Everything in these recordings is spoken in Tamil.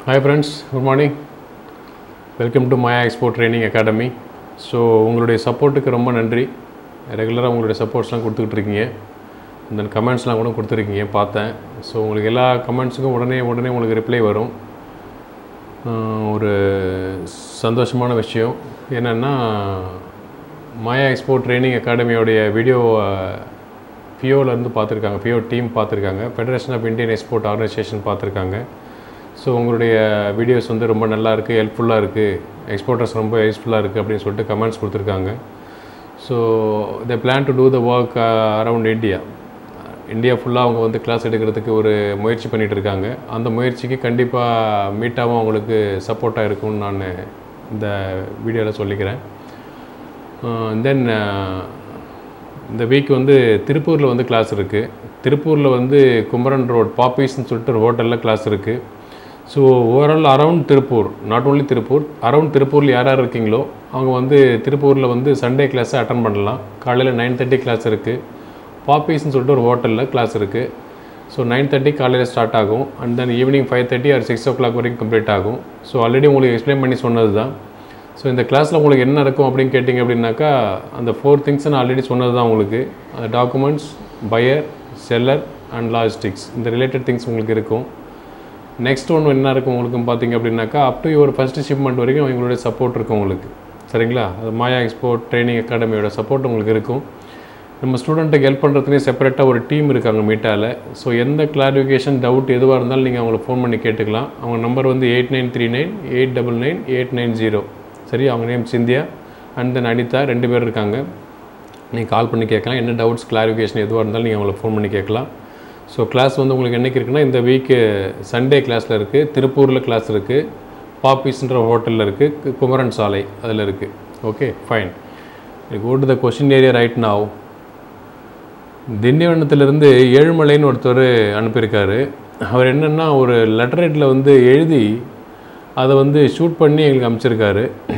hi friends good morning welcome to Maya export training academy so உங்களுடைய சப்போர்ட்டுக்கு ரொம்ப நன்றி ரெகுலராக உங்களுடைய சப்போர்ட்ஸ்லாம் கொடுத்துக்கிட்டு இருக்கீங்க தென் கமெண்ட்ஸ்லாம் கூட கொடுத்துருக்கீங்க பார்த்தேன் ஸோ உங்களுக்கு எல்லா கமெண்ட்ஸுக்கும் உடனே உடனே உங்களுக்கு ரிப்ளை வரும் ஆஹ் ஒரு சந்தோஷமான விஷயம் என்னென்னா மாயா எக்ஸ்போர்ட் ட்ரைனிங் அகாடமியோடைய வீடியோ ஃபியோலேருந்து பார்த்துருக்காங்க ஃபியோ டீம் பார்த்துருக்காங்க federation of Indian export organisation பார்த்துருக்காங்க ஸோ உங்களுடைய வீடியோஸ் வந்து ரொம்ப நல்லா இருக்குது ஹெல்ப்ஃபுல்லாக இருக்குது எக்ஸ்போர்ட்டர்ஸ் ரொம்ப யூஸ்ஃபுல்லாக இருக்குது அப்படின்னு சொல்லிட்டு கமெண்ட்ஸ் கொடுத்துருக்காங்க so they plan to do the work around India India ஃபுல்லாக அவங்க வந்து கிளாஸ் எடுக்கிறதுக்கு ஒரு முயற்சி பண்ணிகிட்டு இருக்காங்க அந்த முயற்சிக்கு கண்டிப்பாக மீட்டாகவும் அவங்களுக்கு சப்போர்ட்டாக இருக்கும்னு நான் இந்த வீடியோவில் சொல்லிக்கிறேன் தென் இந்த வீக் வந்து திருப்பூரில் வந்து கிளாஸ் இருக்குது திருப்பூரில் வந்து குமரன் ரோட் பாப்பீஸ்னு சொல்லிட்டு ஒரு ஹோட்டலில் கிளாஸ் இருக்குது so overall around Tiruppur not only Tiruppur around திருப்பூரில் யார் யார் இருக்கீங்களோ அவங்க வந்து திருப்பூரில் வந்து சண்டே கிளாஸை அட்டன் பண்ணலாம் காலையில் நைன் தேர்ட்டி கிளாஸ் இருக்குது பாப்பீஸ்னு சொல்லிட்டு ஒரு ஹோட்டலில் கிளாஸ் இருக்குது ஸோ நைன் தேர்ட்டி காலையில் ஸ்டார்ட் ஆகும் and then evening five thirty or six o'clock வரைக்கும் கம்ப்ளீட் ஆகும் ஸோ ஆல்ரெடி உங்களுக்கு எக்ஸ்பிளைன் பண்ணி சொன்னது தான் ஸோ இந்த கிளாஸில் உங்களுக்கு என்ன இருக்கும் அப்படின்னு கேட்டிங்க அப்படின்னாக்கா அந்த ஃபோர் திங்ஸ் நான் ஆல்ரெடி சொன்னது தான் உங்களுக்கு அந்த documents buyer seller and logistics இந்த ரிலேட்டட் திங்ஸ் உங்களுக்கு இருக்கும் நெக்ஸ்ட் ஒன்று என்ன இருக்கும் உங்களுக்கு பார்த்தீங்க அப்படின்னாக்கா அப் டு ஒரு ஃபஸ்ட் ஷிப்மெண்ட் வரைக்கும் எங்களுடைய சப்போர்ட் இருக்கும் உங்களுக்கு சரிங்களா அது மாயா எக்ஸ்போர்ட் ட்ரைனிங் அகாடமியோட சப்போர்ட் உங்களுக்கு இருக்கும் நம்ம ஸ்டூடெண்ட்டுக்கு ஹெல்ப் பண்ணுறதுனே செப்பரேட்டாக ஒரு டீம் இருக்காங்க மீட்டாவில் ஸோ எந்த கிளாரிஃபிகேஷன் டவுட் எதுவாக இருந்தாலும் நீங்கள் அவங்களுக்கு ஃபோன் பண்ணி கேட்டுக்கலாம் அவங்க நம்பர் வந்து eight nine three nine eight double nine eight nine zero சரி அவங்க name Cynthia and then Anitha ரெண்டு பேர் இருக்காங்க நீங்கள் கால் பண்ணி கேட்கலாம் என்ன டவுட்ஸ் கிளாரிஃபிகேஷன் எதுவாக இருந்தாலும் நீங்கள் அவங்களுக்கு ஃபோன் பண்ணி கேட்கலாம் ஸோ கிளாஸ் வந்து உங்களுக்கு என்றைக்கு இருக்குன்னா இந்த வீக்கு சண்டே கிளாஸில் இருக்குது திருப்பூரில் கிளாஸ் இருக்குது பாப்பீஸ்ன்ற ஹோட்டலில் இருக்குது குமரன் சாலை அதில் இருக்குது okay fine go to the question area right now திண்டிவனத்திலிருந்து ஏழுமலைன்னு ஒருத்தர் அனுப்பியிருக்காரு அவர் என்னென்னா ஒரு லெட்டரேட்டில் வந்து எழுதி அதை வந்து ஷூட் பண்ணி எங்களுக்கு அனுப்பிச்சிருக்காரு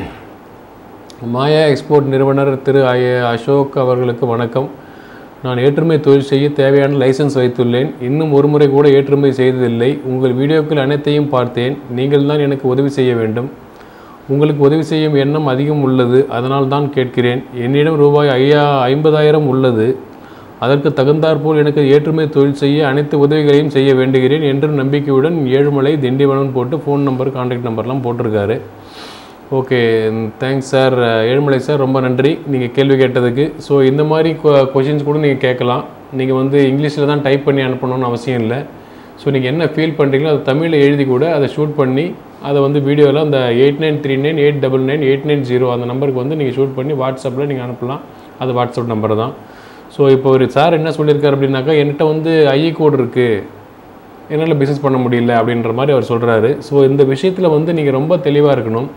மாயா எக்ஸ்போர்ட் நிறுவனர் திரு ஐ அசோக் அவர்களுக்கு வணக்கம் நான் ஏற்றுமதி தொழில் செய்ய தேவையான லைசன்ஸ் வைத்துள்ளேன் இன்னும் ஒரு முறை கூட ஏற்றுமதி செய்ததில்லை உங்கள் வீடியோக்கள் அனைத்தையும் பார்த்தேன் நீங்கள் தான் எனக்கு உதவி செய்ய வேண்டும் உங்களுக்கு உதவி செய்யும் எண்ணம் அதிகம் உள்ளது அதனால் தான் கேட்கிறேன் என்னிடம் ரூபாய் ஐயா ஐம்பதாயிரம் உள்ளது அதற்கு தகுந்தாற்போல் எனக்கு ஏற்றுமதி தொழில் செய்ய அனைத்து உதவிகளையும் செய்ய வேண்டுகிறேன் என்று நம்பிக்கையுடன் ஏழுமலை திண்டிவனம் போட்டு ஃபோன் நம்பர் கான்டாக்ட் நம்பர்லாம் போட்டிருக்காரு okay thanks sir Ezhumalai sir ரொம்ப நன்றி நீங்கள் கேள்வி கேட்டதுக்கு ஸோ இந்த மாதிரி கொஷின்ஸ் கூட நீங்கள் கேட்கலாம் நீங்கள் வந்து இங்கிலீஷில் தான் டைப் பண்ணி அனுப்பணும்னு அவசியம் இல்லை ஸோ நீங்கள் என்ன ஃபீல் பண்ணுறீங்களோ அதை தமிழில் எழுதி கூட அதை ஷூட் பண்ணி அதை வந்து வீடியோவில் அந்த eight nine three nine eight double nine eight nine zero அந்த நம்பருக்கு வந்து நீங்கள் ஷூட் பண்ணி வாட்ஸ்அப்பில் நீங்கள் அனுப்பலாம் அது வாட்ஸ்அப் நம்பர் தான் ஸோ இப்போ ஒரு சார் என்ன சொல்லியிருக்காரு அப்படின்னாக்கா என்கிட்ட வந்து ஐஇ கோடு இருக்குது என்னால் பிஸ்னஸ் பண்ண முடியல அப்படின்ற மாதிரி அவர் சொல்கிறாரு ஸோ இந்த விஷயத்தில் வந்து நீங்கள் ரொம்ப தெளிவாக இருக்கணும்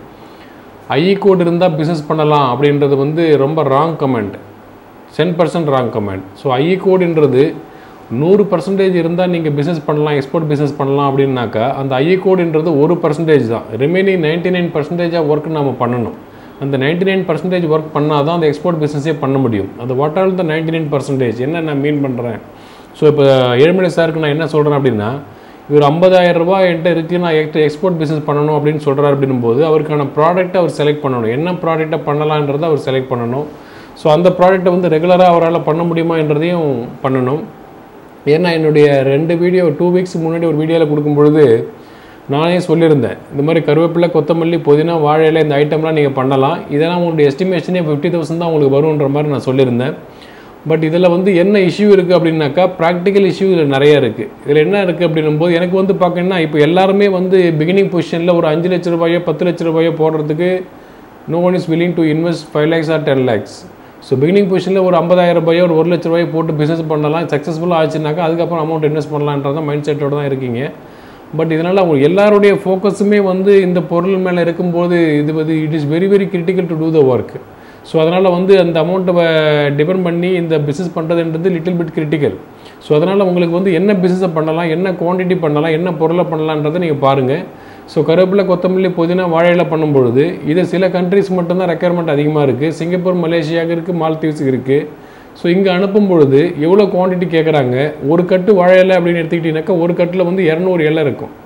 ஐஇ கோட் இருந்தால் பிஸ்னஸ் பண்ணலாம் அப்படின்றது வந்து ரொம்ப wrong comment ten percent wrong comment so IE கோடுன்றது நூறு பர்சன்டேஜ் இருந்தால் நீங்கள் பிஸ்னஸ் பண்ணலாம் எக்ஸ்போர்ட் பிஸ்னஸ் பண்ணலாம் அப்படின்னாக்கா அந்த ஐஇ கோடுன்றது ஒரு பர்சன்டேஜ் தான் ரிமைனிங் நைன்டி நைன் பர்சன்டேஜாக ஒர்க் நம்ம பண்ணணும் அந்த நைன்டி நைன் பர்சன்டேஜ் ஒர்க் பண்ணால் தான் அந்த எக்ஸ்போர்ட் பிஸ்னஸே பண்ண முடியும் அது what all the ninety nine percentage என்ன நான் மீன் பண்ணுறேன் ஸோ இப்போ ஏழுமலை சாருக்கு நான் என்ன சொல்கிறேன் அப்படின்னா இவர் ஐம்பதாயிரம் ரூபாய் என்கிட்ட இருக்குது நான் எக்ஸ்ட் எக்ஸ்போர்ட் பிஸ்னஸ் பண்ணணும் அப்படின்னு சொல்கிறார் அப்படின்னும் போது அவருக்கான ப்ராடக்ட்டை அவர் செலக்ட் பண்ணணும் என்ன ப்ராடக்ட்டை பண்ணலான்றதை அவர் செலக்ட் பண்ணணும் ஸோ அந்த ப்ராடக்ட்டை வந்து ரெகுலராக அவரால் பண்ண முடியுமான்றதையும் பண்ணணும் ஏன்னா என்னுடைய ரெண்டு வீடியோ டூ வீக்ஸ் முன்னாடி ஒரு வீடியோவில் கொடுக்கும்பொழுது நானே சொல்லியிருந்தேன் இந்த மாதிரி கருவேப்பிலை கொத்தமல்லி புதினா வாழை இலை இந்த ஐட்டம்லாம் நீங்கள் பண்ணலாம் இதெல்லாம் உங்களுடைய எஸ்டிமேஷனே ஃபிஃப்டி தௌசண்ட் தான் உங்களுக்கு வருன்ற மாதிரி நான் சொல்லியிருந்தேன் பட் இதில் வந்து என்ன இஷ்யூ இருக்குது அப்படின்னாக்கா ப்ராக்டிக்கல் இஷ்யூ இதில் நிறைய இருக்குது இதில் என்ன இருக்குது அப்படின்னும் போது எனக்கு வந்து பார்க்கணுன்னா இப்போ எல்லாருமே வந்து பிகினிங் பொசிஷனில் ஒரு அஞ்சு லட்ச ரூபாயோ பத்து லட்ச ரூபாயோ போடுறதுக்கு no one is willing to invest five lakhs or ten lakhs so beginning பொசிஷனில் ஒரு ஐம்பதாயிரம் ரூபாயோ ஒரு ஒரு லட்ச ரூபாயோ போட்டு பிஸ்னஸ் பண்ணலாம் சக்ஸஸ்ஃபுல்லாக ஆச்சுனாக்கா அதுக்கப்புறம் அமௌண்ட் இன்வெஸ்ட் பண்ணலான்றத மைண்ட் செட்டோட தான் இருக்கீங்க பட் இதனால் அவங்க எல்லாருடைய ஃபோக்கஸுமே வந்து இந்த பொருள் மேலே இருக்கும்போது இது வந்து it is very very critical to do the work so அதனால் வந்து அந்த அமௌண்ட்டை டிபெண்ட் பண்ணி இந்த பிஸ்னஸ் பண்ணுறதுன்றது லிட்டில் பிட் கிரிட்டிக்கல் ஸோ அதனால் உங்களுக்கு வந்து என்ன பிஸ்னஸை பண்ணலாம் என்ன குவான்டிட்டி பண்ணலாம் என்ன பொருளை பண்ணலான்றதை நீங்கள் பாருங்கள் ஸோ கருவேப்பிலை கொத்தமல்லி புதினா வாழையில பண்ணும்பொழுது இது சில கண்ட்ரிஸ் மட்டும்தான் ரெக்குயர்மெண்ட் அதிகமாக இருக்குது சிங்கப்பூர் மலேசியாவுக்கு இருக்குது மால்தீவ்ஸுக்கு இருக்குது ஸோ இங்கே அனுப்பும் பொழுது எவ்வளோ குவான்டிட்டி கேட்குறாங்க ஒரு கட்டு வாழை இலை அப்படின்னு எடுத்துக்கிட்டிங்கனாக்கா ஒரு கட்டில் வந்து இரநூறு இலை இருக்கும்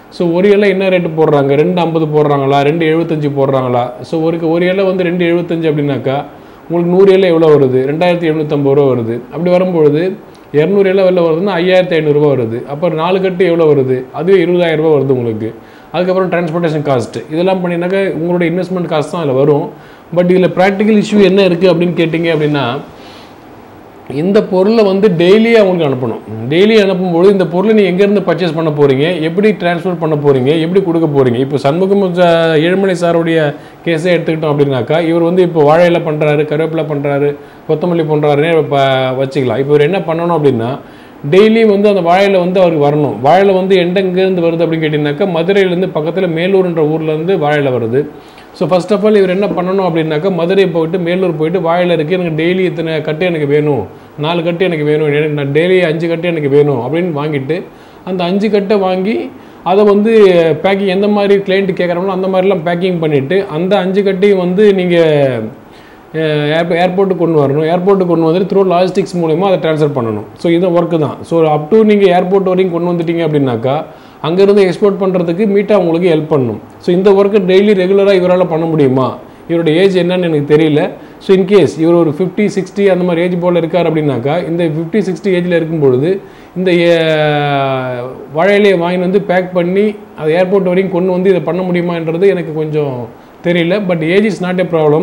ஸோ ஒரு இலை என்ன ரேட்டு போடுறாங்க ரெண்டு ஐம்பது போடுறாங்களா ரெண்டு எழுபத்தஞ்சு போடுறாங்களா ஸோ ஒரு ஒரு இலை வந்து ரெண்டு எழுபத்தஞ்சு அப்படின்னாக்கா உங்களுக்கு நூறு இலை எவ்வளோ வருது ரெண்டாயிரத்தி எழுநூற்றம்பது ரூபா வருது அப்படி வரும்பொழுது இரநூறு இலை வெளில வருதுன்னா ஐயாயிரத்தி ஐநூறுரூவா வருது அப்போ நாலு கட்டு எவ்வளோ வருது அதுவே இருபதாயிரம் ரூபாய் வருது உங்களுக்கு அதுக்கப்புறம் டிரான்ஸ்போர்ட்டேஷன் காஸ்ட் இதெல்லாம் பண்ணினாக்கா உங்களோட இன்வெஸ்ட்மெண்ட் காஸ்ட் தான் அதில் வரும் பட் இதில் ப்ராக்டிக்கல் இஷ்யூ என்ன இருக்குது அப்படின்னு கேட்டிங்க அப்படின்னா இந்த பொருளை வந்து டெய்லி அவங்களுக்கு அனுப்பணும் டெய்லி அனுப்பும்போது இந்த பொருளை நீ எங்கேருந்து பர்ச்சேஸ் பண்ண போகிறீங்க எப்படி ட்ரான்ஸ்ஃபர் பண்ண போகிறீங்க எப்படி கொடுக்க போகிறீங்க இப்போ சண்முகம் சா- ஏழுமலை சாருடைய கேஸே எடுத்துக்கிட்டோம் அப்படின்னாக்கா இவர் வந்து இப்போ வாழையில பண்ணுறாரு கருவேப்பிலை பண்ணுறாரு கொத்தமல்லி பண்ணுறாருன்னே இப்போ வச்சுக்கலாம் இப்போ இவர் என்ன பண்ணணும் அப்படின்னா டெய்லி வந்து அந்த வாழையில வந்து அவருக்கு வரணும் வாழையில வந்து எந்த எங்கேருந்து வருது அப்படின்னு கேட்டிங்கனாக்கா மதுரையிலேருந்து பக்கத்தில் மேலூர்ன்ற ஊர்லேருந்து வாழையில வருது ஸோ ஃபர்ஸ்ட் ஆஃப் ஆல் இவர் என்ன பண்ணணும் அப்படின்னாக்கா மதுரை போயிட்டு மேலூர் போயிட்டு வாழையில இருக்கு எனக்கு டெய்லி இத்தனை கட்டு எனக்கு வேணும் நாலு கட்டு எனக்கு வேணும் எனக்கு நான் டெய்லி அஞ்சு கட்டு எனக்கு வேணும் அப்படின்னு வாங்கிட்டு அந்த அஞ்சு கட்டை வாங்கி அதை வந்து பேக்கிங் எந்த மாதிரி கிளைண்ட் கேட்குறாங்களோ அந்த மாதிரிலாம் பேக்கிங் பண்ணிவிட்டு அந்த அஞ்சு கட்டையும் வந்து நீங்கள் ஏர் ஏர்போர்ட்டுக்கு கொண்டு வரணும் ஏர்போர்ட்டுக்கு கொண்டு வந்துட்டு த்ரூ லாஜிஸ்டிக்ஸ் மூலயமா அதை ட்ரான்ஸ்ஃபர் பண்ணணும் ஸோ இது ஒர்க்கு தான் ஸோ அப் டு நீங்கள் ஏர்போர்ட் வரைக்கும் கொண்டு வந்துட்டீங்க அப்படின்னாக்கா அங்கேருந்து எக்ஸ்போர்ட் பண்ணுறதுக்கு மீட்டா உங்களுக்கு ஹெல்ப் பண்ணும் ஸோ இந்த ஒர்க்கு டெய்லி ரெகுலராக இவரால் பண்ண முடியுமா இவரோட ஏஜ் என்னன்னு எனக்கு தெரியல ஸோ இன்கேஸ் இவர் ஒரு ஃபிஃப்டி சிக்ஸ்டி அந்த மாதிரி ஏஜ் போல் இருக்கார் அப்படின்னாக்கா இந்த ஃபிஃப்டி சிக்ஸ்டி ஏஜில் இருக்கும்பொழுது இந்த அஹ், வாழையிலையை வாங்கி வந்து பேக் பண்ணி அது ஏர்போர்ட் வரைக்கும் கொண்டு வந்து இதை பண்ண முடியுமான்றது எனக்கு கொஞ்சம் தெரியல but age is not a problem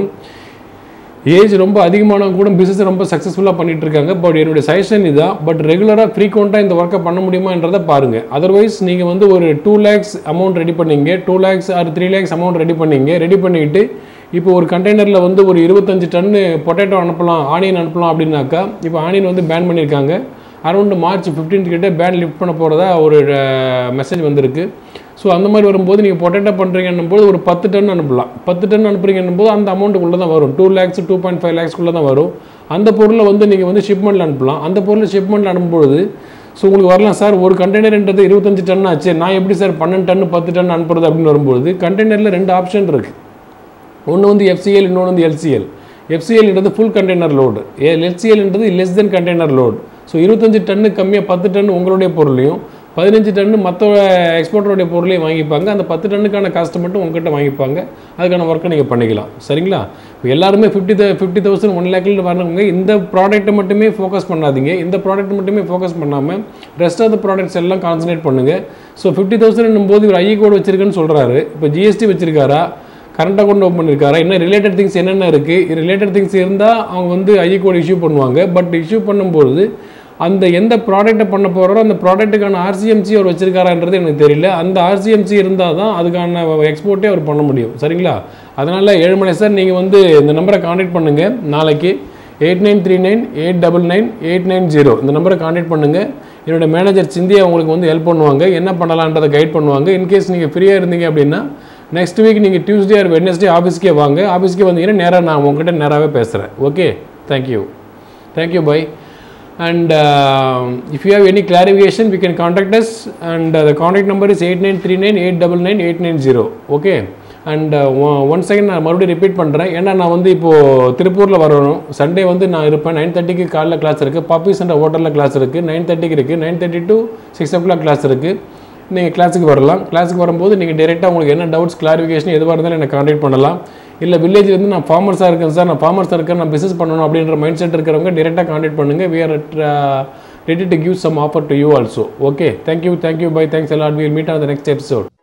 age ரொம்ப அதிகமானவங்க கூட பிஸ்னஸ் ரொம்ப சக்ஸஸ்ஃபுல்லாக பண்ணிட்டு இருக்காங்க பட் என்னுடைய சஜஷன் இதுதான் பட் ரெகுலராக ஃப்ரீக்வெண்ட்டாக இந்த ஒர்க்கை பண்ண முடியுமான்றதை பாருங்கள் அதர்வைஸ் நீங்கள் வந்து ஒரு டூ லேக்ஸ் அமௌண்ட் ரெடி பண்ணீங்க two lakhs or three lakhs amount ready பண்ணீங்க ரெடி பண்ணிக்கிட்டு இப்போ ஒரு கண்டெய்னரில் வந்து ஒரு இருபத்தஞ்சு டன்னு பொட்டேட்டோ அனுப்பலாம் ஆனியன் அனுப்பலாம் அப்படின்னாக்கா இப்போ ஆனியன் வந்து பேன் பண்ணியிருக்காங்க அரௌண்ட் மார்ச் 15 கிட்ட பேன் லிஃப்ட் பண்ண போகிறதா ஒரு மெசேஜ் வந்திருக்கு ஸோ அந்த மாதிரி வரும்போது நீங்கள் பொட்டேட்டோ பண்ணுறீங்கன்னும் போது ஒரு பத்து டன் அனுப்பலாம் பத்து டன் அனுப்புறீங்கன்னும் போது அந்த அமௌண்ட்டுக்குள்ளே தான் வரும் two lakhs two point five லேக்ஸ்க்குள்ளே தான் வரும் அந்த பொருளை வந்து நீங்கள் வந்து ஷிப்மெண்ட்டில் அனுப்பலாம் அந்த பொருளை ஷிப்மெண்ட்டில் அனுப்பும்போது ஸோ உங்களுக்கு வரலாம் சார் ஒரு கண்டெய்னர்ன்றது இருபத்தஞ்சு டன் ஆச்சு நான் எப்படி சார் பன்னெண்டு டன் பத்து டன் அனுப்புறது அப்படின்னு வரும்போது கண்டெய்னரில் ரெண்டு ஆப்ஷன் இருக்குது ஒன்று வந்து எஃப்சிஎல் இன்னொன்று வந்து எல்சிஎல் எஃப்சிஎல்ன்றது ஃபுல் கண்டெய்னர் லோடு எல்சிஎல்ன்றது less than container load so இருபத்தஞ்சு டன்னு கம்மியாக பத்து டன் உங்களுடைய பொருளையும் பதினஞ்சு டன்னு மற்ற எக்ஸ்போர்ட்டருடைய பொருளையும் வாங்கிப்பாங்க அந்த பத்து டன்னுக்கான காஸ்ட்டை மட்டும் உங்ககிட்ட வாங்கிப்பாங்க அதுக்கான ஒர்க்கை நீங்கள் பண்ணிக்கலாம் சரிங்களா இப்போ எல்லாருமே ஃபிஃப்டி ஃபிஃப்டி தௌசண்ட் ஒன் லேக்கில் வரவங்க இந்த ப்ராடக்ட்டை மட்டுமே ஃபோக்கஸ் பண்ணாதீங்க இந்த ப்ராடக்ட் மட்டுமே ஃபோக்கஸ் பண்ணாமல் ரெஸ்ட் ஆஃப் த ப்ராடக்ட்ஸ் எல்லாம் கான்சன்ட்ரேட் பண்ணுங்கள் ஸோ ஃபிஃப்டி தௌசண்ட் போது இவர் ஐ கோடு வச்சிருக்குன்னு சொல்கிறாரு இப்போ ஜிஎஸ்டி வச்சிருக்காரா கரண்ட் அக்கௌண்ட் ஓப்பன் பண்ணியிருக்காரா என்ன ரிலேட்டட் திங்ஸ் என்னென்ன இருக்குது ரிலேட்டட் திங்ஸ் இருந்தால் அவங்க வந்து ஐ கோட் இஷ்யூ பண்ணுவாங்க பட் இஷ்யூ பண்ணும்போது அந்த எந்த ப்ராடக்ட்டை பண்ண போகிறாரோ அந்த ப்ராடக்ட்டுக்கான ஆர்சிஎம்சி அவர் வச்சிருக்காரான்றது எனக்கு தெரியல அந்த ஆர்சிஎம்சி இருந்தால் தான் அதுக்கான எக்ஸ்போர்ட்டே அவர் பண்ண முடியும் சரிங்களா அதனால் ஏழுமலை சார் நீங்கள் வந்து இந்த நம்பரை காண்டாக்ட் பண்ணுங்கள் நாளைக்கு eight nine three nine eight double nine eight nine zero இந்த நம்பரை காண்டாக்ட் பண்ணுங்கள் என்னோட மேனேஜர் சிந்தியா உங்களுக்கு வந்து ஹெல்ப் பண்ணுவாங்க என்ன பண்ணலான்றதை கைட் பண்ணுவாங்க இன்கேஸ் நீங்கள் ஃப்ரீயாக இருந்தீங்க அப்படின்னா நெக்ஸ்ட் வீக் நீங்கள் டியூஸ்டே ஆர் வெட்னஸ்டே ஆஃபீஸ்க்கே வாங்க ஆஃபீஸ்க்கே வந்தீங்கன்னா நேராக நான் உங்ககிட்ட நேராகவே பேசுகிறேன் okay thank you thank you bye and uh, if you have any clarification we can contact us and uh, the contact number is 8939899890 okay and one second நான் மறுபடியும் ரிப்பீட் பண்ணுறேன் ஏன்னா நான் வந்து இப்போது திருப்பூரில் வரணும் சண்டே வந்து நான் இருப்பேன் நைன் தேர்ட்டிக்கு காலைல கிளாஸ் இருக்குது பாப்பீஸ் என்ற ஹோட்டலில் கிளாஸ் இருக்குது நைன் தேர்ட்டிக்கு இருக்குது nine thirty to six o'clock class இருக்குது நீங்கள் கிளாஸுக்கு வரலாம் கிளாஸுக்கு வரும்போது நீங்கள் டேரெக்டாக உங்களுக்கு என்ன டவுட்ஸ் கிளாரிஃபிகேஷன் எதுவாக இருந்தாலும் எனக்கு கான்டாக்ட் பண்ணலாம் இல்லை வில்லேஜ் வந்து நான் ஃபார்மர்ஸாக இருக்கேன் சார் நான் ஃபார்மர்ஸாக இருக்கேன் நான் பிஸ்னஸ் பண்ணணும் அப்படின்ற மைண்ட் செட் இருக்கிறவங்க டேரெக்டாக கான்டாக்ட் பண்ணுங்கள் we are ready to give some offer to you also okay thank you thank you bye thanks எல்லாம் will meet on the next episode